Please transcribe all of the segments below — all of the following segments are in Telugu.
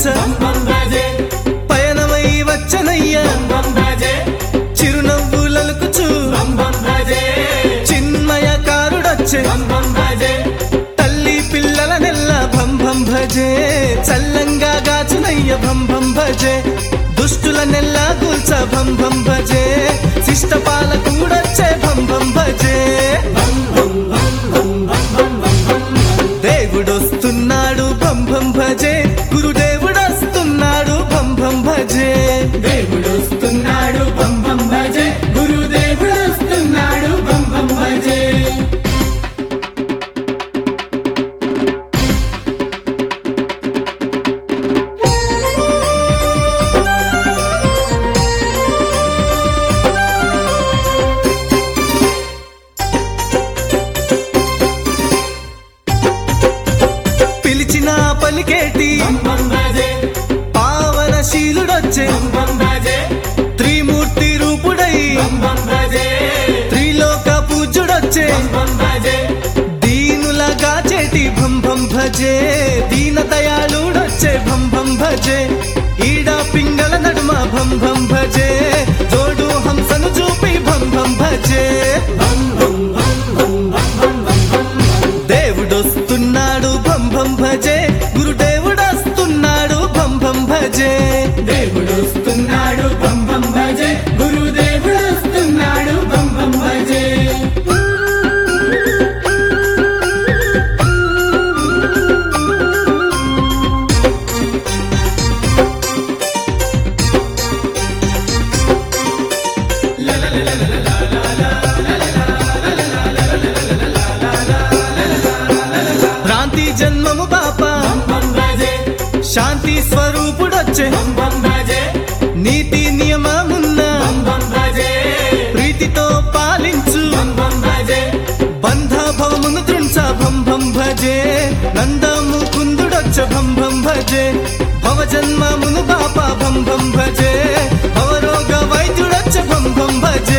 బం భజే పయనమై వచ్చనయ్య బం భజే చిరునవ్వులలుకుచు బం బం భజే చిన్మయ కారుడొచ్చే బం బం భజే తల్లి పిల్లల నెల్ల భం భం భజే చల్లంగా గాచునయ్య భం భం భజే దుష్టుల నెల్ల కూల్చ భం భం భజే శిష్ట పాలకూడొచ్చే భం భం భజే దేవుడొస్తున్నాడు భం భం భజే గురుదేవుడొస్తున్నాడు భం భం భజే దేవుడు వస్తున్నాడు బం బం భజే గురుదేవుడు వస్తున్నాడు బం బం భజే పిలిచిన పలికేటి బం బం భజే పావనశీలుడొచ్చే బం బం భజే త్రిమూర్తి రూపుడై బం బం భజే త్రిలోక పూజ్యుడొచ్చే బం బం భజే దీనులగా చేటి భం భం భజే దీన దయాళుడొచ్చే భం భం భజే ఈడ పింగళ నడుమ భం భం భజే జోడు హంసను చూపి భం భం భజే దేవుడొస్తున్నాడు భం భం భజే గురుదేవుడొస్తున్నాడు భం భం భజే దేవుడు వస్తున్నాడు బం బం భజే గురుదేవుడు వస్తున్నాడు బం బం భజే భ్రాంతి జన్మము పాప బం భజే శాంతి స్వరూపుడొచ్చే బం బం భజే నీతి నియమమున్న బం బం భజే ప్రీతితో పాలించు బం బం భజే బంధ భవమును తృంచ భం భం భజే నందము కుందుడొచ్చ భం భం భజే భవ జన్మమును పాప భం భం భజే భవరోగ వైద్యుడొచ్చ భం భం భజే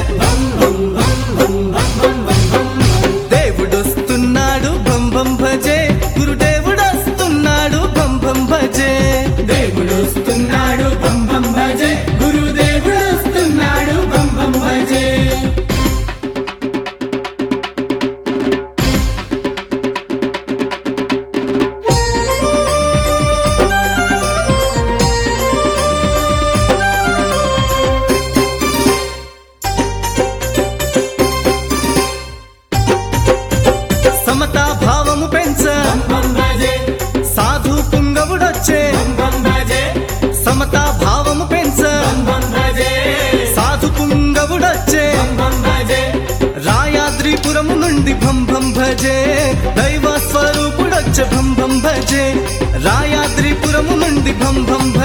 దేవుడొస్తున్నాడు భం భం భజే గురుదేవుడొస్తున్నాడు భం భం భజే దేవుడు వస్తున్నాడు బం బం భజే గురుదేవుడు వస్తున్నాడు బం బం భజే సమతా భావము పెంచ బం భజే సాధు పుంగవుడొచ్చే బం భజే సమతా భావము పెంచ బం భజే సాధు పుంగవుడొచ్చే బం భజే రాయాద్రిపురము నుండి భం భం భజే దైవ స్వరూపుడొచ్చ భం భం భజే రాయాద్రిపురము నుండి భం భం భజే